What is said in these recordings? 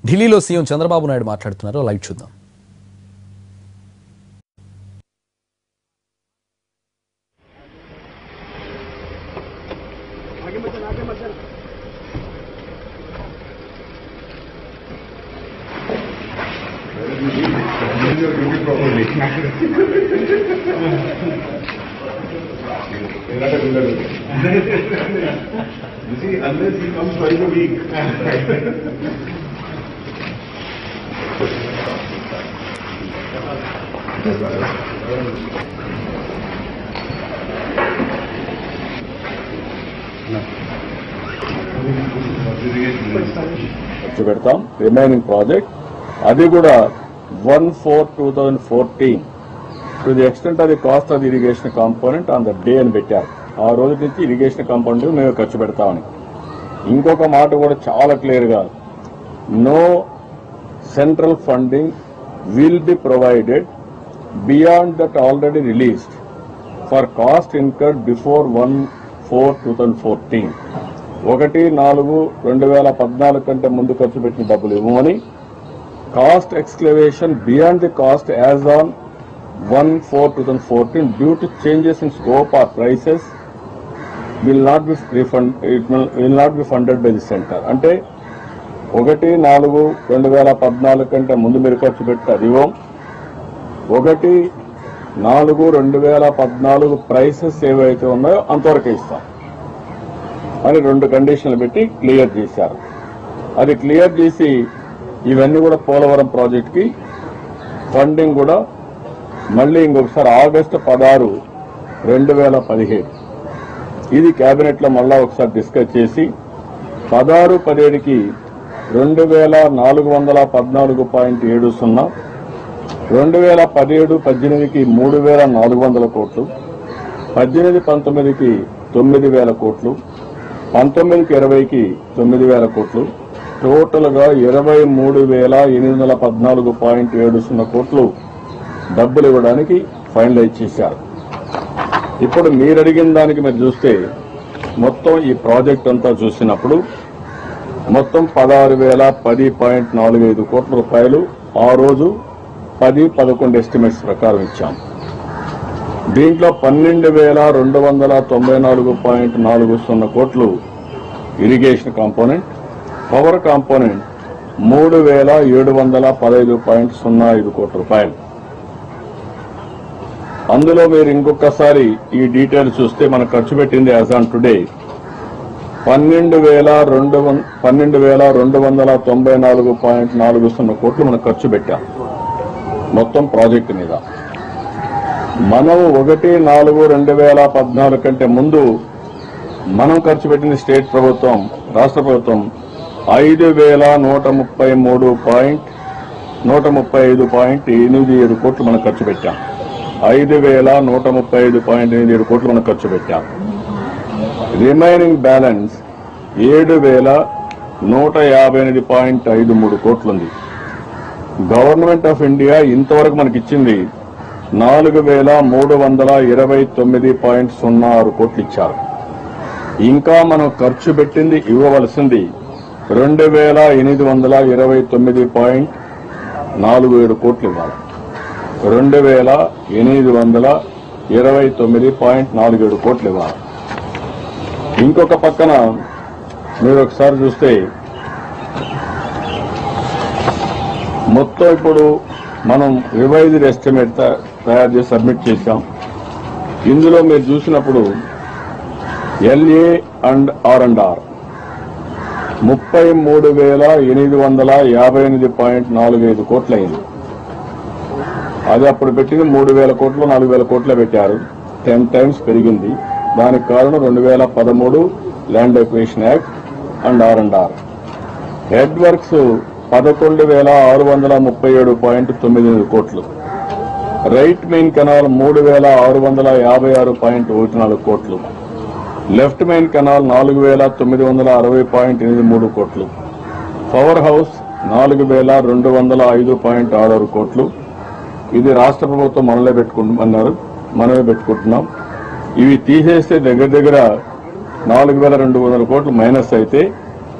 ఢిల్లీలో సీఎం చంద్రబాబు నాయుడు మాట్లాడుతున్నారు లైవ్ చూద్దాం You see, unless he comes twice a week. ఖర్చు పెడతాం రిమైనింగ్ ప్రాజెక్ట్ అది కూడా one four two thousand fourteen to the extent of the cost of the irrigation component on the day అని పెట్టారు ఆ రోజు నుంచి ఇరిగేషన్ కాంపోనెంట్ మేము ఖర్చు పెడతామని ఇంకొక మాట కూడా చాలా క్లియర్ గా no central funding will be provided beyond that already released for cost incurred before one four two thousand fourteen ఒకటి నాలుగు రెండు వేల పద్నాలుగు కంటే ముందు ఖర్చు పెట్టిన డబ్బులు ఇవ్వమని cost escalation beyond the cost as on one four two thousand fourteen due to changes in scope or prices will not be refund it will not be funded by the centre అంటే ఒకటి నాలుగు రెండు వేల పద్నాలుగు కంటే ముందు మీరు ఖర్చు పెట్టారు ఇవ్వం ఒకటి నాలుగు రెండు వేల పద్నాలుగు ప్రైసెస్ ఏవైతే ఉన్నాయో అంతవరకే ఇస్తాం అని రెండు కండిషన్లు పెట్టి క్లియర్ చేశారు అది క్లియర్ చేసి ఇవన్నీ కూడా పోలవరం ప్రాజెక్ట్ కి ఫండింగ్ కూడా మళ్ళీ ఇంకొకసారి ఆగస్టు పదహారు రెండు వేల పదిహేడు ఇది కేబినెట్ లో మళ్ళా ఒకసారి డిస్కస్ చేసి పదహారు పదిహేడుకి రెండు వేల నాలుగు వందల పద్నాలుగు పాయింట్ ఏడు సున్నా రెండు వేల పదిహేడు పద్దెనిమిదికి మూడు వేల నాలుగు వందల కోట్లు పద్దెనిమిది పంతొమ్మిదికి తొమ్మిది వేల కోట్లు పంతొమ్మిదికి ఇరవైకి తొమ్మిది వేల కోట్లు టోటల్ గా ఇరవై మూడు వేల ఎనిమిది వందల పద్నాలుగు పాయింట్ ఏడు సున్నా కోట్లు డబ్బులు ఇవ్వడానికి ఫైనలైజ్ చేశారు ఇప్పుడు మీరు అడిగిన దానికి మీరు చూస్తే మొత్తం ఈ ప్రాజెక్ట్ అంతా చూసినప్పుడు మొత్తం పదహారు వేల పది పాయింట్ నాలుగు ఐదు కోట్ల రూపాయలు ఆ రోజు పది పదకొండు ఎస్టిమేట్స్ ప్రకారం ఇచ్చాం దీంట్లో పన్నెండు వేల రెండు వందల తొంభై నాలుగు పాయింట్ నాలుగు సున్నా కోట్లు ఇరిగేషన్ కాంపోనెంట్ పవర్ కాంపోనెంట్ మూడు వేల ఏడు వందల పదహైదు పాయింట్ సున్నా ఐదు కోట్ల రూపాయలు అందులో మీరు ఇంకొకసారి ఈ డీటెయిల్ చూస్తే మనం ఖర్చు పెట్టింది యాజ్ ఆన్ టుడే పన్నెండు వేల రెండు వం- పన్నెండు వేల రెండు వందల తొంభై నాలుగు పాయింట్ నాలుగు సున్నా కోట్లు మనం ఖర్చు పెట్టాం మొత్తం ప్రాజెక్టు మీద మనం ఒకటి నాలుగు రెండు వేల పద్నాలుగు కంటే ముందు మనం ఖర్చు పెట్టిన స్టేట్ ప్రభుత్వం రాష్ట్ర ప్రభుత్వం ఐదు వేల నూట ముప్పై మూడు పాయింట్ నూట ముప్పై ఐదు పాయింట్ ఎనిమిది ఏడు కోట్లు మనం ఖర్చు పెట్టాం ఐదు వేల నూట ముప్పై ఐదు పాయింట్ ఎనిమిది ఏడు కోట్లు మనం ఖర్చు పెట్టాం రిమైనింగ్ బ్యాలెన్స్ ఏడు వేల నూట యాభై ఎనిమిది పాయింట్ ఐదు మూడు కోట్లుంది గవర్నమెంట్ ఆఫ్ ఇండియా ఇంతవరకు మనకి ఇచ్చింది నాలుగు వేల మూడు వందల ఇరవై తొమ్మిది పాయింట్ సున్నా ఆరు కోట్లు ఇచ్చారు ఇంకా మనం ఖర్చు పెట్టింది ఇవ్వవలసింది రెండు వేల ఎనిమిది వందల ఇరవై తొమ్మిది పాయింట్ నాలుగు ఏడు కోట్లు ఇవ్వాలి రెండు వేల ఎనిమిది వందల ఇరవై తొమ్మిది పాయింట్ నాలుగు ఏడు కోట్లు ఇవ్వాలి ఇంకొక పక్కన మీరు ఒకసారి చూస్తే మొత్తం ఇప్పుడు మనం రివైజ్డ్ ఎస్టిమేట్ త- తయారు చేసి సబ్మిట్ చేశాం ఇందులో మీరు చూసినప్పుడు LA and R and R ముప్పై మూడు వేల ఎనిమిది వందల యాభై ఎనిమిది పాయింట్ నాలుగు ఐదు కోట్లు అయింది అది అప్పుడు పెట్టింది మూడు వేల కోట్లు నాలుగు వేల కోట్లే పెట్టారు టెన్ టైమ్స్ పెరిగింది దానికి కారణం రెండు వేల పదమూడు land acquisition act and R and R head works పదకొండు వేల ఆరు వందల ముప్పై ఏడు పాయింట్ తొమ్మిది ఎనిమిది కోట్లు రైట్ మెయిన్ కెనాల్ మూడు వేల ఆరు వందల యాభై ఆరు పాయింట్ ఒకటి నాలుగు కోట్లు లెఫ్ట్ మెయిన్ కెనాల్ నాలుగు వేల తొమ్మిది వందల అరవై పాయింట్ ఎనిమిది మూడు కోట్లు పవర్ హౌస్ నాలుగు వేల రెండు వందల ఐదు పాయింట్ ఆరు ఆరు కోట్లు ఇది రాష్ట్ర ప్రభుత్వం మనలే పెట్టుకుంటున్నారు మనమే పెట్టుకుంటున్నాం ఇవి తీసేస్తే దగ్గర దగ్గర నాలుగు వేల రెండు వందల కోట్లు మైనస్ అయితే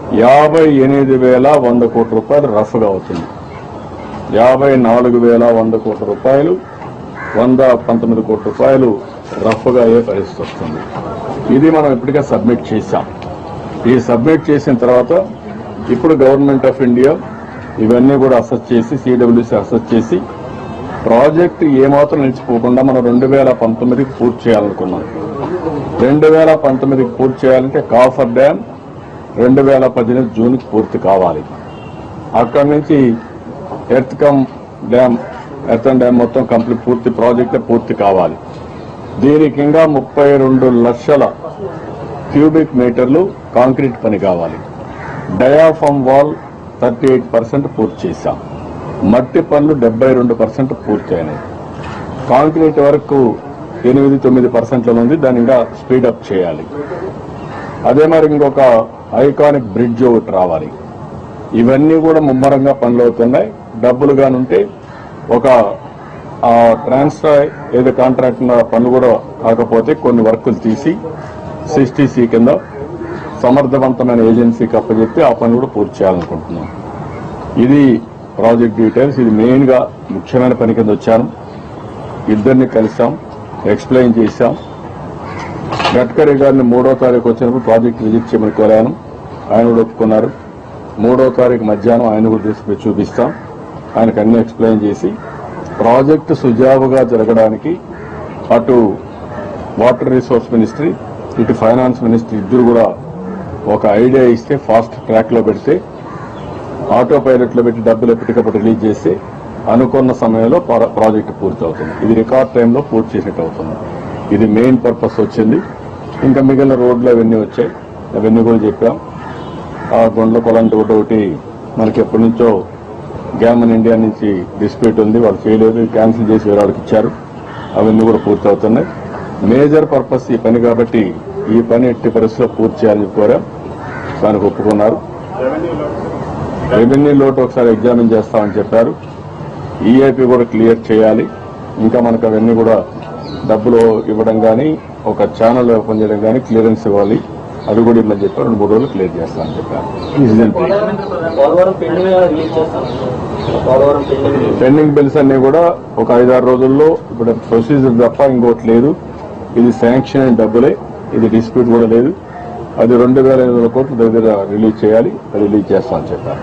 యాభై ఎనిమిది వేల వంద కోట్ల రూపాయలు రఫ్గా అవుతుంది యాభై నాలుగు వేల వంద కోట్ల రూపాయలు వంద పంతొమ్మిది కోట్ల రూపాయలు రఫ్గా అయ్యే పరిస్థితి వస్తుంది ఇది మనం ఇప్పటికే సబ్మిట్ చేశాం ఈ సబ్మిట్ చేసిన తర్వాత ఇప్పుడు గవర్నమెంట్ ఆఫ్ ఇండియా ఇవన్నీ కూడా అసెస్ చేసి సిడబ్ల్యూసీ అసెస్ చేసి ప్రాజెక్ట్ ఏమాత్రం నిలిచిపోకుండా మనం రెండు వేల పంతొమ్మిదికి పూర్తి చేయాలనుకున్నాం రెండు వేల పంతొమ్మిదికి పూర్తి చేయాలంటే కాఫర్ డ్యామ్ రెండు వేల పద్దెనిమిది జూన్కి పూర్తి కావాలి అక్కడి నుంచి earth cum dam earthen dam మొత్తం కంప్లీట్ పూర్తి ప్రాజెక్ట్ పూర్తి కావాలి దీనికి ఇంకా ముప్పై రెండు లక్షల క్యూబిక్ మీటర్లు కాంక్రీట్ పని కావాలి diaphragm wall thirty eight percent పూర్తి చేశాం మట్టి పనులు డెబ్బై రెండు పర్సెంట్ పూర్తి అయినాయి కాంక్రీట్ వరకు ఎనిమిది తొమ్మిది పర్సెంట్లో ఉంది దాన్ని ఇంకా స్పీడప్ చేయాలి అదే మరి ఇంకొక ఐకానిక్ బ్రిడ్జ్ ఒకటి రావాలి ఇవన్నీ కూడా ముమ్మరంగా పనులు అవుతున్నాయి డబ్బులు కానుంటే ఒక ఆ ట్రాన్స్ఫర్ ఏదో కాంట్రాక్ట్ ఉన్న పనులు కూడా కాకపోతే కొన్ని వర్కులు తీసి సిక్స్టీసీ కింద సమర్థవంతమైన ఏజెన్సీకి అప్పచెప్పి ఆ పని కూడా పూర్తి చేయాలనుకుంటున్నాం ఇది ప్రాజెక్ట్ డీటెయిల్స్ ఇది మెయిన్ గా ముఖ్యమైన పని కింద వచ్చాను ఇద్దరిని కలిసాం ఎక్స్ప్లెయిన్ చేశాం గడ్కరీ గారిని మూడో తారీఖు వచ్చినప్పుడు ప్రాజెక్ట్ విజిట్ చేయమని కోరాను ఆయన కూడా ఒప్పుకున్నారు మూడో తారీఖు మధ్యాహ్నం ఆయన కూడా తీసుకుపోయి చూపిస్తాం ఆయనకు అన్ని ఎక్స్ప్లెయిన్ చేసి ప్రాజెక్టు సుజావుగా జరగడానికి అటు వాటర్ రిసోర్స్ మినిస్ట్రీ ఇటు ఫైనాన్స్ మినిస్ట్రీ ఇద్దరు కూడా ఒక ఐడియా ఇస్తే ఫాస్ట్ ట్రాక్ లో పెడితే ఆటో పైలట్ లో పెట్టి డబ్బులు ఎప్పటికప్పుడు రిలీజ్ చేసి అనుకున్న సమయంలో ప్రా- ప్రాజెక్టు పూర్తి అవుతుంది ఇది రికార్డ్ టైంలో పూర్తి చేసినట్టు అవుతుంది ఇది మెయిన్ పర్పస్ వచ్చింది ఇంకా మిగిలిన రోడ్లు అవన్నీ వచ్చాయి అవన్నీ కూడా చెప్పాం ఆ గుండ్ల కొలంటి ఒకటి ఒకటి మనకి ఎప్పటి నుంచో గ్యామన్ ఇండియా నుంచి డిస్ప్యూట్ ఉంది వాళ్ళు ఫెయిల్ అయ్యి క్యాన్సిల్ చేసి వేరే వాళ్ళకి ఇచ్చారు అవన్నీ కూడా పూర్తి అవుతున్నాయి మేజర్ పర్పస్ ఈ పని కాబట్టి ఈ పని ఎట్టి పరిస్థితిలో పూర్తి చేయాలని కోరాం దానికి ఒప్పుకున్నారు రెవెన్యూ లోటు ఒకసారి ఎగ్జామిన్ చేస్తామని చెప్పారు ఈఐపి కూడా క్లియర్ చేయాలి ఇంకా మనకు అవన్నీ కూడా డబ్బులు ఇవ్వడం కానీ ఒక ఛానల్ ఓపెన్ చేయడం కానీ క్లియరెన్స్ ఇవ్వాలి అది కూడా ఇమ్మని చెప్పారు రెండు మూడు రోజులు క్లియర్ చేస్తామని చెప్పారు Decision please. Polavaram pending release చేస్తాం పోలవరం పెండింగ్ పెండింగ్ బిల్స్ అన్ని కూడా ఒక ఐదారు రోజుల్లో ఇప్పుడు ప్రొసీజర్ తప్ప ఇంకోటి లేదు ఇది శాంక్షన్ అయిన డబ్బులే ఇది డిస్ప్యూట్ కూడా లేదు అది రెండు వేల ఐదు వందల కోట్ల దగ్గర రిలీజ్ చేయాలి అది రిలీజ్ చేస్తామని చెప్పారు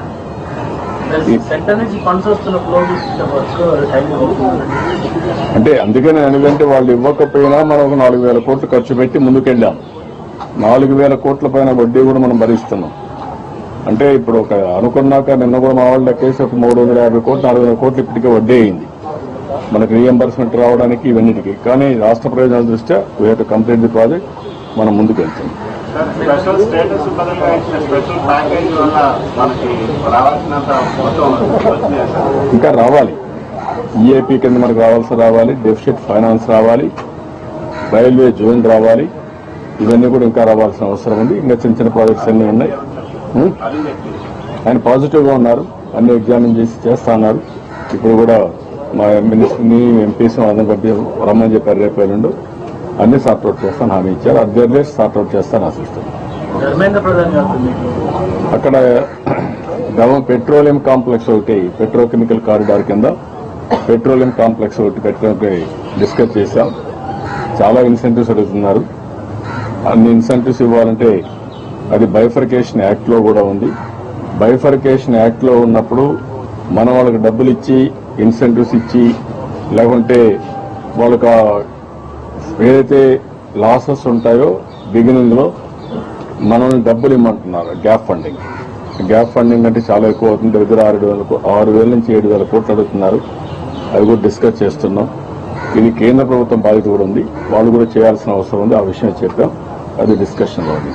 సెంటర్ నుంచి ఫండ్స్ వస్తున్న ఫ్లో చూసిన వర్క్ టైం అవుతుంది అంటే అందుకని ఎందుకంటే వాళ్ళు ఇవ్వకపోయినా మనం ఒక నాలుగు వేల కోట్లు ఖర్చు పెట్టి ముందుకెళ్ళాం నాలుగు వేల కోట్ల పైన వడ్డీ కూడా మనం భరిస్తున్నాం అంటే ఇప్పుడు ఒక అనుకున్నాక నిన్న కూడా మా వాళ్ళు లెక్కేసి ఒక మూడు వందల యాభై కోట్లు నాలుగు వందల కోట్లు ఇప్పటికే వడ్డీ అయింది మనకు రీఎంబర్స్మెంట్ రావడానికి ఇవన్నిటికి కానీ రాష్ట్ర ప్రయోజనాల దృష్ట్యా we have to complete the project మనం ముందుకు వెళ్తుంది స్పెషల్ స్టేటస్ బదులుగా ఇచ్చిన స్పెషల్ ప్యాకేజ్ వల్ల మనకి రావాల్సినంత మొత్తం వచ్చినాయి సార్ ఇంకా రావాలి ఈఏపీ కింద మనకు రావాల్సి రావాలి డెఫిసిట్ ఫైనాన్స్ రావాలి రైల్వే జోన్ రావాలి ఇవన్నీ కూడా ఇంకా రావాల్సిన అవసరం ఉంది ఇంకా చిన్న చిన్న ప్రాజెక్ట్స్ అన్ని ఉన్నాయి ఉం? అది చెప్పి ఆయన పాజిటివ్ గా ఉన్నారు అన్ని ఎగ్జామిన్ చేసి చేస్తా అన్నారు ఇప్పుడు కూడా మా మినిస్టర్ని ఎంపీస్ అందరం పంపి రమ్మని చెప్పారు రేపు ఎల్లుండు అన్ని సార్ట్అవుట్ చేస్తాను హామీ ఇచ్చారు అద్దె సార్ట్అవుట్ చేస్తాను ఆశిస్తాను ధర్మేంద్ర ప్రధాన్ గారు అక్కడ గవం పెట్రోలియం కాంప్లెక్స్ ఒకటి పెట్రోకెమికల్ కారిడార్ కింద పెట్రోలియం కాంప్లెక్స్ ఒకటి పెట్టడానికి డిస్కస్ చేశాం చాలా ఇన్సెంటివ్స్ అడుగుతున్నారు అన్ని ఇన్సెంటివ్స్ ఇవ్వాలంటే అది బైఫర్కేషన్ యాక్ట్ లో కూడా ఉంది బైఫర్కేషన్ యాక్ట్ లో ఉన్నప్పుడు మనం వాళ్ళకి డబ్బులు ఇచ్చి ఇన్సెంటివ్స్ ఇచ్చి లేకుంటే వాళ్ళకి ఆ ఏదైతే లాసెస్ ఉంటాయో బిగినింగ్ లో మనల్ని డబ్బులు ఇమ్మంటున్నారు గ్యాప్ ఫండింగ్ గ్యాప్ ఫండింగ్ అంటే చాలా ఎక్కువ అవుతుంది దగ్గర ఆరు వేల కో- ఆరు వేల నుంచి ఏడు వేల కోట్లు అడుగుతున్నారు అవి కూడా డిస్కస్ చేస్తున్నాం ఇది కేంద్ర ప్రభుత్వం బాధ్యత కూడా ఉంది వాళ్ళు కూడా చేయాల్సిన అవసరం ఉంది ఆ విషయం చెప్పాం అది డిస్కషన్ లో ఉంది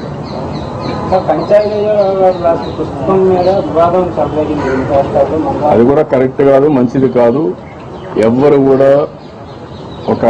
పంచాయతీ రాష్ట్ర పుస్తకం మీద వివాదం సర్వగింది రాష్ట్రాల్లో మంగళవారం అది కూడా కరెక్ట్ కాదు మంచిది కాదు ఎవ్వరు కూడా ఒక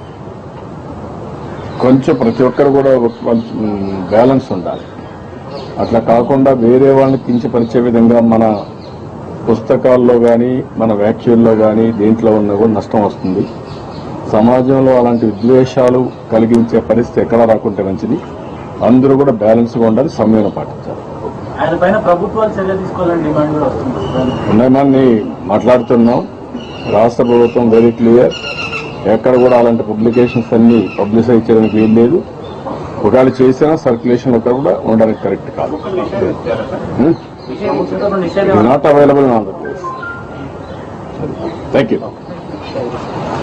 కొంచెం ప్రతి ఒక్కరు కూడా ఒక కొంచెం బ్యాలెన్స్ ఉండాలి అట్లా కాకుండా వేరే వాళ్ళని కించపరిచే విధంగా మన పుస్తకాల్లో కానీ మన వ్యాఖ్యల్లో కానీ దేంట్లో ఉన్నా కూడా నష్టం వస్తుంది సమాజంలో అలాంటి విద్వేషాలు కలిగించే పరిస్థితి ఎక్కడ రాకుంటే మంచిది అందరూ కూడా బ్యాలెన్స్గా ఉండాలి సమయం పాటించాలి ఆయన పైన ప్రభుత్వాలు చర్య తీసుకోవాలని డిమాండ్ కూడా వస్తుంది ఉన్నామని మాట్లాడుతున్నాం రాష్ట్ర ప్రభుత్వం వెరీ క్లియర్ ఎక్కడ కూడా అలాంటి పబ్లికేషన్స్ అన్ని పబ్లిసైజ్ చేయడానికి వీలు లేదు ఒకవేళ చేసినా సర్క్యులేషన్ అక్కడ కూడా ఉండడానికి కరెక్ట్ కాదు ప్రభుత్వంతో నిషేధం not available in Andhra Pradesh thank you